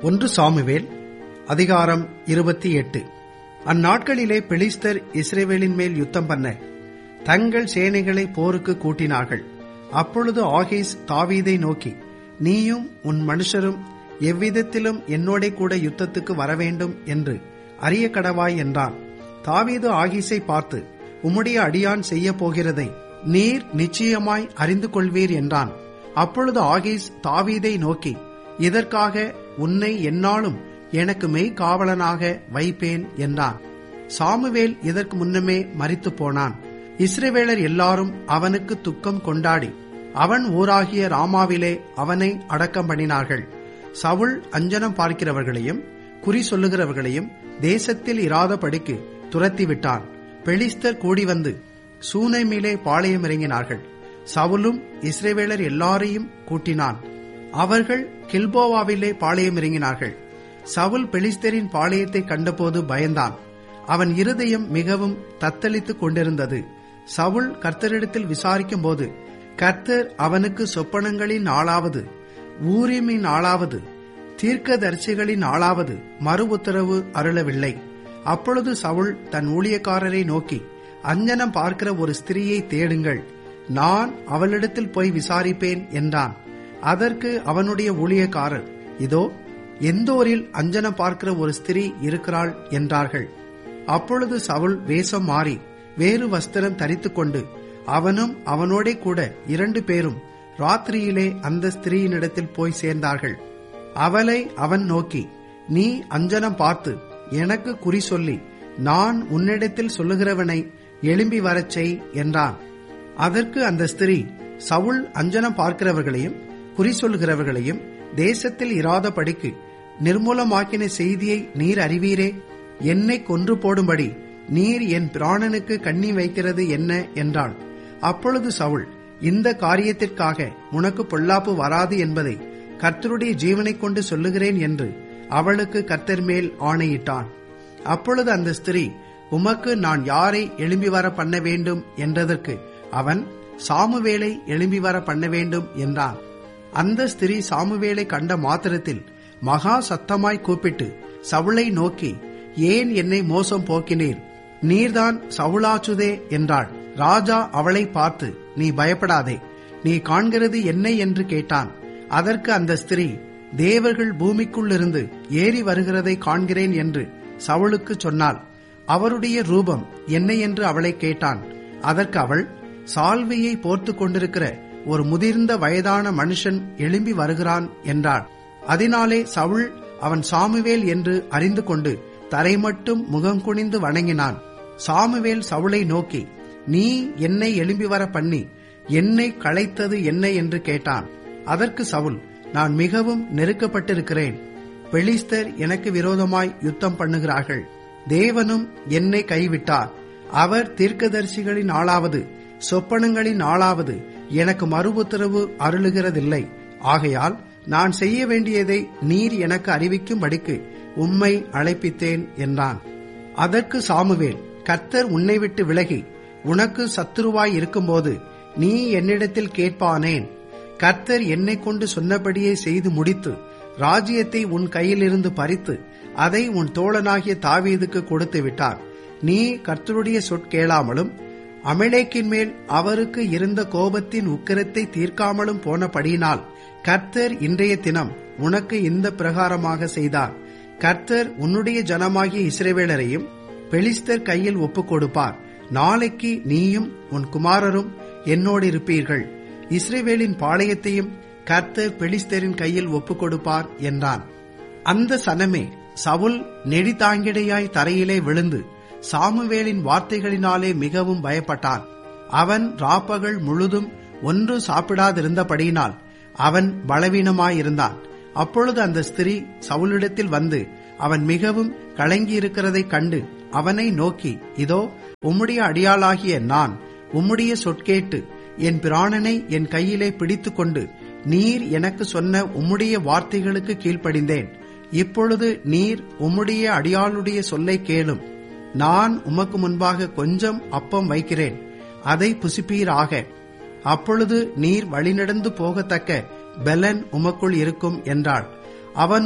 ஒன்று சாமுவேல் அதிகாரம் இருபத்தி எட்டு அந்நாட்களிலே பெலிஸ்தர் இஸ்ரேவேலின் மேல் யுத்தம் பண்ண தங்கள் சேனைகளை போருக்கு கூட்டினார்கள் அப்பொழுது ஆகீஸ் தாவீதை நோக்கி நீயும் உன் மனுஷரும் எவ்விதத்திலும் என்னோட கூட யுத்தத்துக்கு வரவேண்டும் என்று அறிய கடவாய் என்றான் தாவீது ஆகீஸை பார்த்து உம்முடைய அடியான் செய்ய போகிறதை நீர் நிச்சயமாய் அறிந்து கொள்வீர் என்றான் அப்பொழுது ஆகீஸ் தாவீதை நோக்கி இதற்காக உன்னை என்னாலும் எனக்கு மெய் காவலனாக வைப்பேன் என்றான் சாமுவேல் இதற்கு முன்னமே மறித்து போனான் இஸ்ரவேலர் எல்லாரும் அவனுக்கு துக்கம் கொண்டாடி அவன் ஊராகிய ராமாவிலே அவனை அடக்கம் பண்ணினார்கள் சவுல் அஞ்சனம் பார்க்கிறவர்களையும் குறி சொல்லுகிறவர்களையும் தேசத்தில் இராதபடிக்கு துரத்திவிட்டான் பெலிஸ்தர் கூடி வந்து சூனைமிலே பாளையம் இறங்கினார்கள் சவுலும் இஸ்ரேவேலர் எல்லாரையும் கூட்டினான் அவர்கள் கில்போவாவிலே பாளையம் இறங்கினார்கள் சவுல் பெலிஸ்தரின் பாளையத்தை கண்டபோது பயந்தான் அவன் இருதயம் மிகவும் தத்தளித்துக் கொண்டிருந்தது சவுல் கர்த்தரிடத்தில் விசாரிக்கும் போது கர்த்தர் அவனுக்கு சொப்பனங்களின் ஆளாவது ஊரிமின் ஆளாவது தீர்க்கதரிசிகளின் ஆளாவது மறு உத்தரவு அருளவில்லை அப்பொழுது சவுல் தன் ஊழியக்காரரை நோக்கி அஞ்சனம் பார்க்கிற ஒரு ஸ்திரீயை தேடுங்கள் நான் அவளிடத்தில் போய் விசாரிப்பேன் என்றான் அதற்கு அவனுடைய ஊழியக்காரர் இதோ எந்தோரில் அஞ்சனம் பார்க்கிற ஒரு ஸ்திரீ இருக்கிறாள் என்றார்கள் அப்பொழுது சவுல் வேஷம் மாறி வேறு வஸ்திரம் தரித்துக் கொண்டு அவனும் அவனோட கூட இரண்டு பேரும் ராத்திரியிலே அந்த ஸ்திரீயினிடத்தில் போய் சேர்ந்தார்கள் அவளை அவன் நோக்கி நீ அஞ்சனம் பார்த்து எனக்கு குறி சொல்லி நான் உன்னிடத்தில் சொல்லுகிறவனை எழும்பி வரச் செய் என்றான் அதற்கு அந்த ஸ்திரீ சவுல் அஞ்சனம் பார்க்கிறவர்களையும் குறி சொல்லுகிறவர்களையும் தேசத்தில் இராதபடிக்கு நிர்மூலமாக்கின செய்தியை நீர் அறிவீரே என்னை கொன்று போடும்படி நீர் என் பிராணனுக்கு கண்ணி வைக்கிறது என்ன என்றாள் அப்பொழுது சவுல் இந்த காரியத்திற்காக உனக்கு பொல்லாப்பு வராது என்பதை கர்த்தருடைய ஜீவனைக் கொண்டு சொல்லுகிறேன் என்று அவளுக்கு கர்த்தர் மேல் ஆணையிட்டான் அப்பொழுது அந்த ஸ்திரீ உமக்கு நான் யாரை எழும்பி வர பண்ண வேண்டும் என்றதற்கு அவன் சாமுவேலை எழும்பி வர பண்ண வேண்டும் என்றான் அந்த ஸ்திரீ சாமுவேலை கண்ட மாத்திரத்தில் மகா சத்தமாய் கூப்பிட்டு சவுளை நோக்கி ஏன் என்னை மோசம் போக்கினீர் நீர்தான் சவுளாச்சுதே என்றாள் ராஜா அவளை பார்த்து நீ பயப்படாதே நீ காண்கிறது என்ன என்று கேட்டான் அதற்கு அந்த ஸ்திரீ தேவர்கள் பூமிக்குள்ளிருந்து ஏறி வருகிறதை காண்கிறேன் என்று சவுளுக்கு சொன்னாள் அவருடைய ரூபம் என்ன என்று அவளை கேட்டான் அதற்கு அவள் சால்வையை போர்த்து கொண்டிருக்கிற ஒரு முதிர்ந்த வயதான மனுஷன் எழும்பி வருகிறான் என்றாள் அதனாலே சவுள் அவன் சாமுவேல் என்று அறிந்து கொண்டு தரை மட்டும் முகம் குனிந்து வணங்கினான் சாமுவேல் சவுளை நோக்கி நீ என்னை எழும்பி வர பண்ணி என்னை களைத்தது என்ன என்று கேட்டான் அதற்கு சவுல் நான் மிகவும் நெருக்கப்பட்டிருக்கிறேன் பெலிஸ்தர் எனக்கு விரோதமாய் யுத்தம் பண்ணுகிறார்கள் தேவனும் என்னை கைவிட்டார் அவர் தீர்க்கதரிசிகளின் ஆளாவது சொப்பனங்களின் ஆளாவது எனக்கு மறு உத்தரவு அருளுகிறதில்லை ஆகையால் நான் செய்ய வேண்டியதை நீர் எனக்கு அறிவிக்கும்படிக்கு உம்மை அழைப்பித்தேன் என்றான் அதற்கு சாமுவேல் கர்த்தர் உன்னை விட்டு விலகி உனக்கு சத்துருவாய் இருக்கும்போது நீ என்னிடத்தில் கேட்பானேன் கர்த்தர் என்னை கொண்டு சொன்னபடியே செய்து முடித்து ராஜ்யத்தை உன் கையிலிருந்து பறித்து அதை உன் தோழனாகிய தாவீதுக்கு கொடுத்து விட்டார் நீ கர்த்தருடைய சொற்கேளாமலும் அமிலேக்கின் மேல் அவருக்கு இருந்த கோபத்தின் உக்கிரத்தை தீர்க்காமலும் போனபடியினால் கர்த்தர் இன்றைய தினம் உனக்கு இந்த பிரகாரமாக செய்தார் கர்த்தர் உன்னுடைய ஜனமாகிய இஸ்ரேவேலரையும் பெலிஸ்தர் கையில் ஒப்புக் கொடுப்பார் நாளைக்கு நீயும் உன் குமாரரும் என்னோடு இருப்பீர்கள் இஸ்ரேவேலின் பாளையத்தையும் கர்த்தர் பெலிஸ்தரின் கையில் ஒப்புக் கொடுப்பார் என்றான் அந்த சனமே சவுல் நெடிதாங்கிடையாய் தரையிலே விழுந்து சாமுவேலின் வார்த்தைகளினாலே மிகவும் பயப்பட்டான் அவன் ராப்பகல் முழுதும் ஒன்று சாப்பிடாதிருந்தபடியினால் அவன் பலவீனமாயிருந்தான் அப்பொழுது அந்த ஸ்திரீ சவுலிடத்தில் வந்து அவன் மிகவும் கலங்கியிருக்கிறதைக் கண்டு அவனை நோக்கி இதோ உம்முடைய அடியாளாகிய நான் உம்முடைய சொற்கேட்டு என் பிராணனை என் கையிலே பிடித்துக்கொண்டு நீர் எனக்கு சொன்ன உம்முடைய வார்த்தைகளுக்கு கீழ்ப்படிந்தேன் இப்பொழுது நீர் உம்முடைய அடியாளுடைய சொல்லை கேளும் நான் உமக்கு முன்பாக கொஞ்சம் அப்பம் வைக்கிறேன் அதை புசிப்பீராக அப்பொழுது நீர் வழிநடந்து போகத்தக்க பெலன் உமக்குள் இருக்கும் என்றாள் அவனோ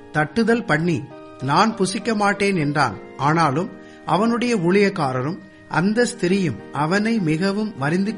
தட்டுதல் பண்ணி நான் புசிக்க மாட்டேன் என்றான் ஆனாலும் அவனுடைய ஊழியக்காரரும் அந்த ஸ்திரீயும் அவனை மிகவும் மறிந்து